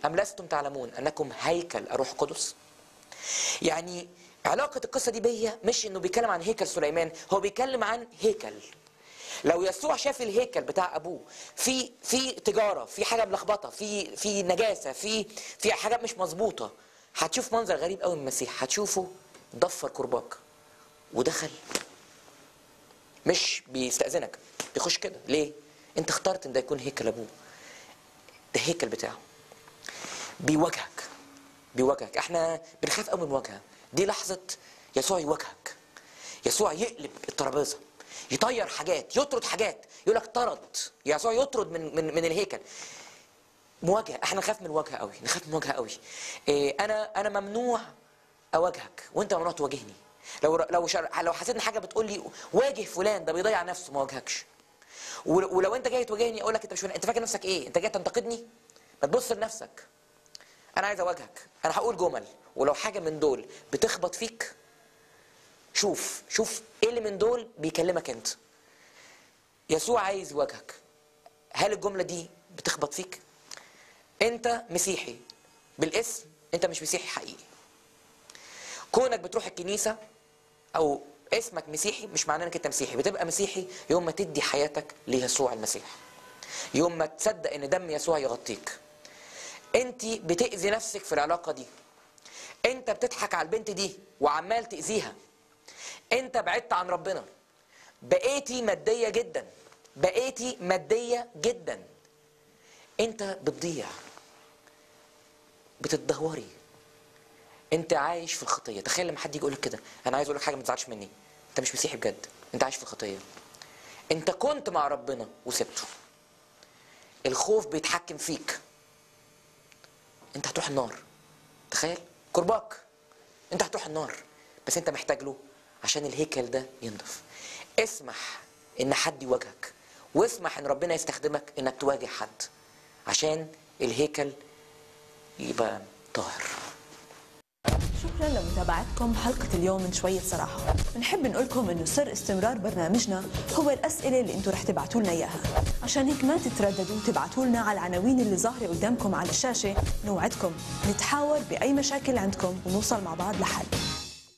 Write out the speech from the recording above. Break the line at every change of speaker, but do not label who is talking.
ام لستم تعلمون انكم هيكل الروح القدس يعني علاقه القصه دي بيا مش انه بيتكلم عن هيكل سليمان هو بيتكلم عن هيكل لو يسوع شاف الهيكل بتاع ابوه في في تجاره في حاجه ملخبطه في في نجاسه في في حاجات مش مظبوطه هتشوف منظر غريب قوي من المسيح هتشوفه ضفر كرباج ودخل مش بيستأذنك بيخش كده ليه؟ انت اخترت ان ده يكون هيكل ابوه ده هيكل بتاعه بيواجهك بيواجهك احنا بنخاف قوي من المواجهه دي لحظه يسوع يواجهك يسوع يقلب الترابيزه يطير حاجات يطرد حاجات يقول لك طرد يسوع يطرد من من من الهيكل مواجهه احنا نخاف من المواجهه قوي نخاف من المواجهه قوي إيه انا انا ممنوع اواجهك وانت ممنوع تواجهني لو لو شر... لو حسيت ان حاجه بتقول لي واجه فلان ده بيضيع نفسه ما واجهكش ول- ولو انت جاي تواجهني اقول لك انت مش انت فاكر نفسك ايه انت جاي تنتقدني ما تبص لنفسك انا عايز اواجهك انا هقول جمل ولو حاجه من دول بتخبط فيك شوف شوف ايه اللي من دول بيكلمك انت يسوع عايز يواجهك هل الجمله دي بتخبط فيك انت مسيحي بالاسم انت مش مسيحي حقيقي كونك بتروح الكنيسه او اسمك مسيحي مش معناه انك انت مسيحي بتبقى مسيحي يوم ما تدي حياتك ليسوع المسيح يوم ما تصدق ان دم يسوع يغطيك انت بتاذي نفسك في العلاقه دي انت بتضحك على البنت دي وعمال تاذيها انت بعدت عن ربنا بقيتي ماديه جدا بقيتي ماديه جدا انت بتضيع بتتدهوري انت عايش في الخطيه تخيل لما حد يجي يقول لك كده انا عايز اقول لك حاجه ما تزعلش مني انت مش مسيحي بجد انت عايش في الخطيه انت كنت مع ربنا وسبته الخوف بيتحكم فيك انت هتروح النار تخيل كرباك انت هتروح النار بس انت محتاج له عشان الهيكل ده ينضف اسمح ان حد يواجهك واسمح ان ربنا يستخدمك انك تواجه حد عشان الهيكل يبقى طاهر
شكرا لمتابعتكم حلقة اليوم من شوية صراحة بنحب نقولكم انه سر استمرار برنامجنا هو الأسئلة اللي انتم رح تبعتوا لنا إياها عشان هيك ما تترددوا تبعتوا لنا على العناوين اللي ظاهرة قدامكم على الشاشة نوعدكم نتحاور بأي مشاكل عندكم ونوصل مع بعض لحل